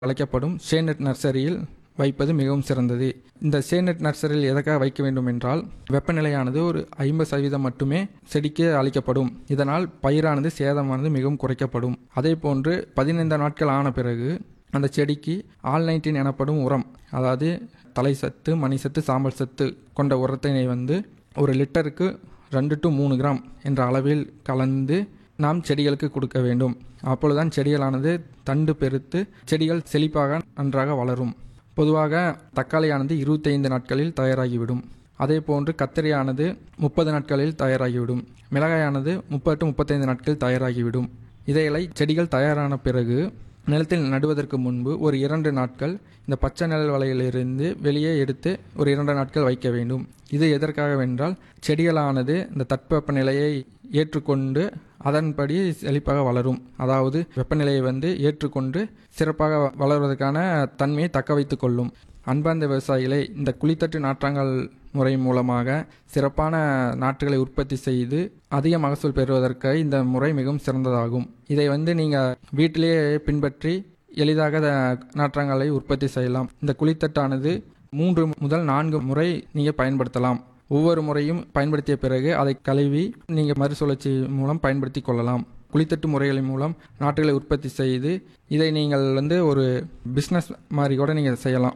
அழைக்கப்படும் ஷேனட் நர்சரியில் வைப்பது மிகவும் சிறந்தது இந்த ஷேனட் நர்சரியில் எதற்காக வைக்க வேண்டும் என்றால் வெப்பநிலையானது ஒரு ஐம்பது சதவீதம் மட்டுமே செடிக்கு அளிக்கப்படும் இதனால் பயிரானது சேதமானது மிகவும் குறைக்கப்படும் அதே போன்று பதினைந்து நாட்கள் ஆன பிறகு அந்த செடிக்கு ஆல் நைன்டீன் எனப்படும் உரம் அதாவது தலை சத்து மணி சத்து சாம்பல் சத்து கொண்ட உரத்தினை வந்து ஒரு லிட்டருக்கு ரெண்டு டு மூணு கிராம் என்ற அளவில் கலந்து நாம் செடிகளுக்கு கொடுக்க வேண்டும் அப்பொழுதுதான் செடிகளானது தண்டு பெருத்து செடிகள் செழிப்பாக நன்றாக வளரும் பொதுவாக தக்காளியானது இருபத்தைந்து நாட்களில் தயாராகிவிடும் அதே போன்று கத்திரியானது முப்பது நாட்களில் தயாராகிவிடும் மிளகாயானது முப்பது டு முப்பத்தைந்து நாட்களில் தயாராகிவிடும் இதைகளை செடிகள் தயாரான பிறகு நிலத்தில் நடுவதற்கு முன்பு ஒரு இரண்டு நாட்கள் இந்த பச்சை நிழல் வலையிலிருந்து வெளியே எடுத்து ஒரு இரண்டு நாட்கள் வைக்க வேண்டும் இது எதற்காகவென்றால் செடிகளானது இந்த தட்பவெப்ப நிலையை ஏற்றுக்கொண்டு அதன்படி செழிப்பாக வளரும் அதாவது வெப்பநிலையை வந்து ஏற்றுக்கொண்டு சிறப்பாக வளர்வதற்கான தன்மையை தக்க வைத்துக் கொள்ளும் அன்பார்ந்த விவசாயிகளை இந்த குளித்தட்டு நாற்றாங்கல் முறை மூலமாக சிறப்பான நாற்றுகளை உற்பத்தி செய்து அதிக மகசூல் பெறுவதற்கு இந்த முறை மிகவும் சிறந்ததாகும் இதை வந்து நீங்கள் வீட்டிலேயே பின்பற்றி எளிதாக த- நாற்றாங்கலை உற்பத்தி செய்யலாம் இந்த குளித்தட்டானது மூன்று முதல் நான்கு முறை நீங்கள் பயன்படுத்தலாம் ஒவ்வொரு முறையும் பயன்படுத்திய பிறகு அதை கழுவி நீங்கள் மறுசுழற்சி மூலம் பயன்படுத்தி கொள்ளலாம் குளித்தட்டு முறைகளின் மூலம் நாற்றுகளை உற்பத்தி செய்து இதை நீங்கள் வந்து ஒரு பிஸ்னஸ் மாதிரி கூட நீங்கள் செய்யலாம்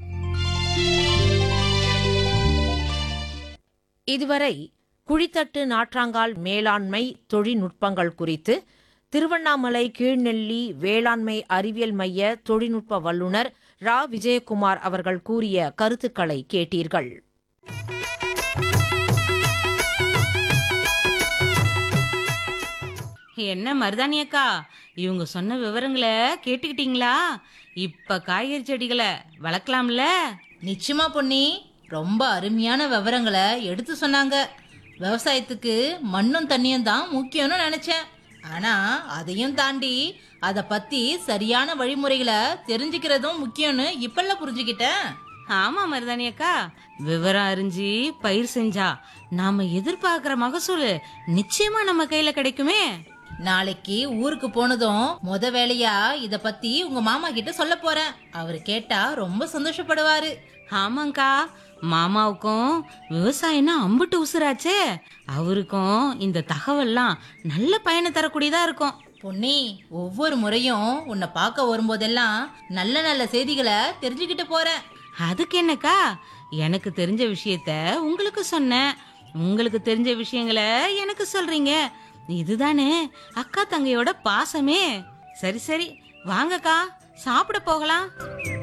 இதுவரை குழித்தட்டு நாற்றாங்கால் மேலாண்மை தொழில்நுட்பங்கள் குறித்து திருவண்ணாமலை கீழ்நெல்லி வேளாண்மை அறிவியல் மைய தொழில்நுட்ப வல்லுநர் ரா விஜயகுமார் அவர்கள் கூறிய கருத்துக்களை கேட்டீர்கள் என்ன மருதாணி அக்கா இவங்க சொன்ன விவரங்களை கேட்டுக்கிட்டீங்களா இப்ப காய்கறி செடிகளை வளர்க்கலாம்ல நிச்சயமா பொன்னி ரொம்ப அருமையான விவரங்களை எடுத்து சொன்னாங்க விவசாயத்துக்கு மண்ணும் தண்ணியும் தான் முக்கியம்னு நினைச்சேன் ஆனா அதையும் தாண்டி அதை பத்தி சரியான வழிமுறைகளை தெரிஞ்சுக்கிறதும் முக்கியம்னு இப்பெல்லாம் புரிஞ்சுக்கிட்டேன் ஆமா மருதாணி அக்கா விவரம் அறிஞ்சு பயிர் செஞ்சா நாம எதிர்பார்க்கிற மகசூல் நிச்சயமா நம்ம கையில கிடைக்குமே நாளைக்கு ஊருக்கு போனதும் முத வேலையா இத பத்தி உங்க மாமா கிட்ட சொல்ல போறேன் அவர் கேட்டா ரொம்ப சந்தோஷப்படுவாரு ஆமாங்கா மாமாவுக்கும் விவசாயம்னா அம்புட்டு உசுராச்சே அவருக்கும் இந்த தகவல்லாம் நல்ல பயனை தரக்கூடியதா இருக்கும் பொன்னி ஒவ்வொரு முறையும் உன்னை பார்க்க வரும்போதெல்லாம் நல்ல நல்ல செய்திகளை தெரிஞ்சுக்கிட்டு போறேன் அதுக்கு என்னக்கா எனக்கு தெரிஞ்ச விஷயத்த உங்களுக்கு சொன்னேன் உங்களுக்கு தெரிஞ்ச விஷயங்களை எனக்கு சொல்றீங்க இதுதானே அக்கா தங்கையோட பாசமே சரி சரி வாங்கக்கா சாப்பிட போகலாம்